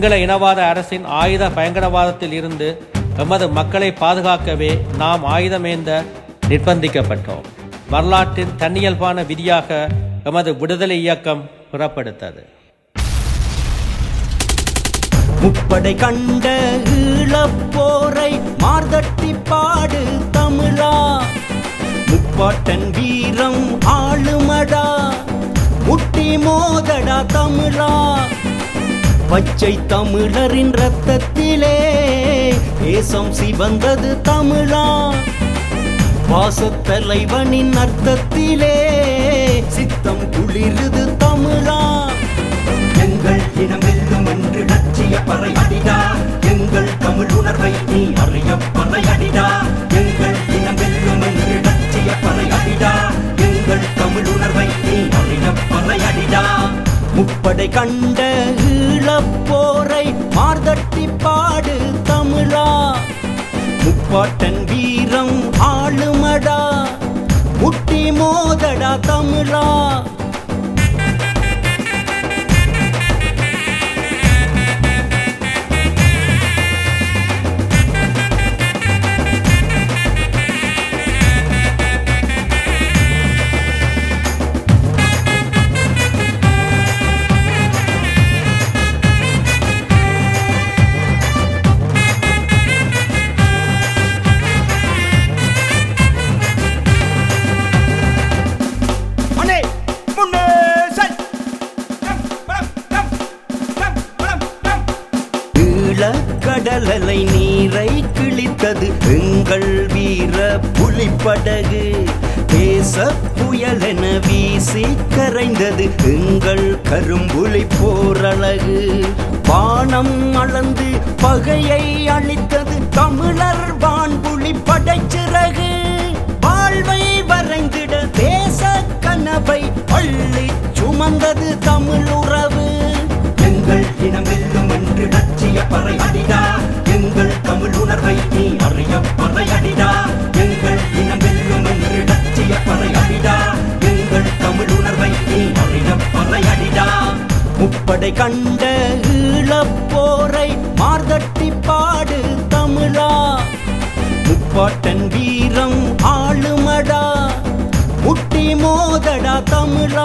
சிங்கள இனவாத அரசின் ஆயுத பயங்கரவாதத்தில் இருந்து எமது மக்களை பாதுகாக்கவே நாம் ஆயுதமேந்த நிர்பந்திக்கப்பட்டோம் வரலாற்றின் தன்னியல்பான விதியாக எமது விடுதலை இயக்கம் புறப்படுத்தது முப்படை கண்ட ஈழப்போரை மார்தட்டி பாடு தமிழா முப்பாட்டன் வீரம் ஆளுமடா முட்டி மோதடா தமிழா பச்சை தமிழரின் ரத்தத்திலே தேசம் சிவந்தது தமிழா வாசத்தலைவனின் அர்த்தத்திலே சித்தம் குளிருது தமிழா எங்கள் இனம் வெல்லும் என்று லட்சிய பறையடிடா எங்கள் தமிழ் உணர்வை நீ அறிய பறையடிடா எங்கள் இனம் வெல்லும் என்று லட்சிய பறையடிடா எங்கள் தமிழ் உணர்வை நீ அறிய பறையடிடா முப்படை கண்ட ஈழப்போரை மார்தட்டி பாடு தமிழா முப்பாட்டன் வீரம் ஆளுமடா முட்டி மோதடா தமிழா மணி முன்னே செல் கம் பலம் கம் கம் பலம் கம் ஈழக்கடலலை நீரை கிழித்தது எங்கள் வீர புலிப்படகு தேச புயலென வீசி கரைந்தது எங்கள் கரும்புலி போரழகு வானம் அளந்து பகையை அழித்தது தமிழர் வான்புலி படைச்சிறகு வாழ்வை வரைந்திட தேச கனவை அள்ளி சுமந்தது தமிழ் உறவு எங்கள் இனம் வெல்லும் என்று லட்சிய பறையடிடா எங்கள் தமிழ் உணர்வை நீ அறிய பறையடிடா எங்கள் இனம் வெல்லும் என்று லட்சிய பறையடிடா எங்கள் தமிழ் உணர்வை நீ அறிய பறையடிடா முப்படை கண்ட ஈழப்போரை மார்தட்டி பாடு தமிழா முப்பாட்டன் வீரம் ஆளுமடா முட்டி மோதடா தமிழா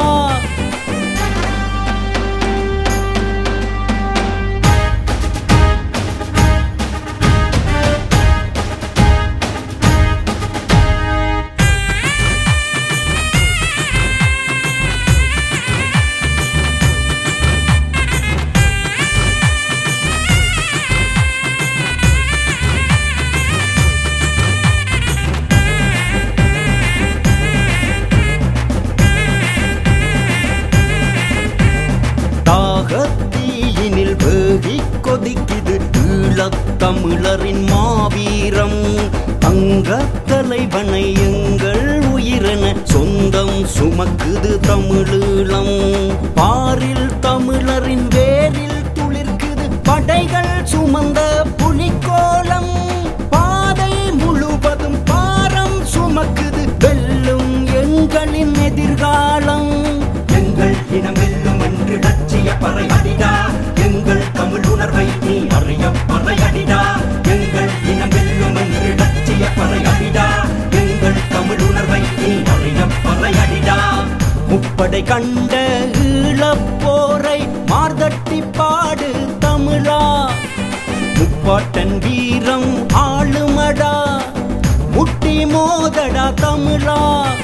தாகத்தீயினில் வேகி கொதிக்குது ஈழத் தமிழரின் மாவீரம் தங்க தலைவனை எங்கள் உயிரென சொந்தம் சுமக்குது தமிழீழம் பாரில் தமிழரின் வேரில் துளிர்க்குது படைகள் சுமந்த புலிக்கோலம் பாதை முழுவதும் பாரம் சுமக்குது வெல்லும் எங்களின் எதிர்காலம் எங்கள் இனம் வெல்லும் என்று லட்சிய பறையடிடா எங்கள் தமிழ் உணர்வை நீ அறிய பறையடிடா எங்கள் இனம் வெல்லும் என்று லட்சிய பறையடிடா எங்கள் தமிழ் உணர்வை நீ அறிய பறையடிடா முப்படை கண்ட ஈழப்போரை மார்தட்டி பாடு தமிழா முப்பாட்டன் வீரம் ஆளுமடா முட்டி மோதடா தமிழா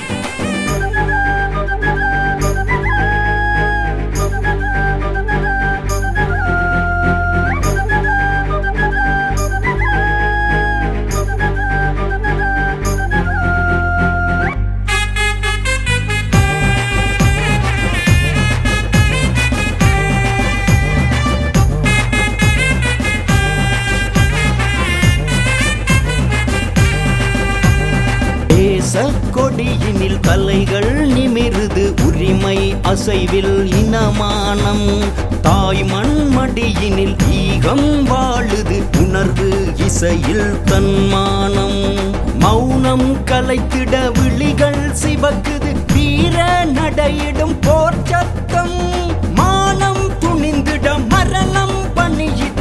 தேச கொடியினில் தலைகள் நிமிருது உரிமை அசைவில் இனமானம் தாய் மண்மடியினில் ஈகம் வாழுது உணர்வு இசையில் தன்மானம் மௌனம் கலைத்திட விழிகள் சிவக்குது வீர நடையிடும் போர் சத்தம் மானம் துணிந்திட மரணம் பணியிட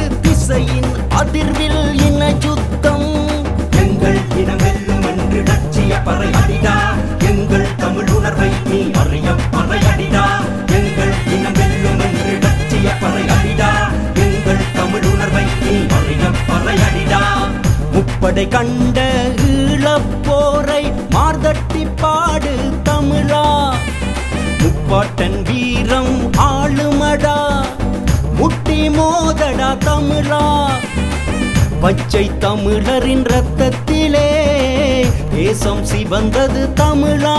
படை கண்ட ஈழப்போரை மார்தட்டி பாடு தமிழா முப்பாட்டன் வீரம் ஆளுமடா முட்டி மோதடா தமிழா பச்சை தமிழரின் ரத்தத்திலே தேசம் சிவந்தது தமிழா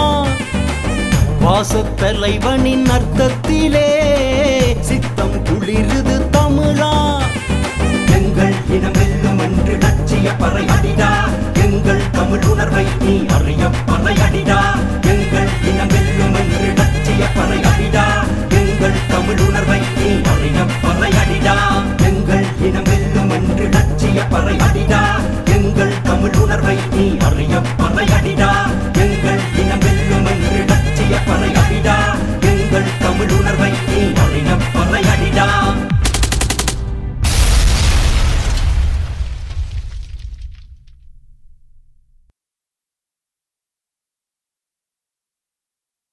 வாசத்தலைவனின் அர்த்தத்திலே சித்தம் குளிருது தமிழா எங்கள் இனம் வெல்லும் என்று லட்சிய பறையடிடா எங்கள் தமிழ் உணர்வை நீ அறிய பறையடிடா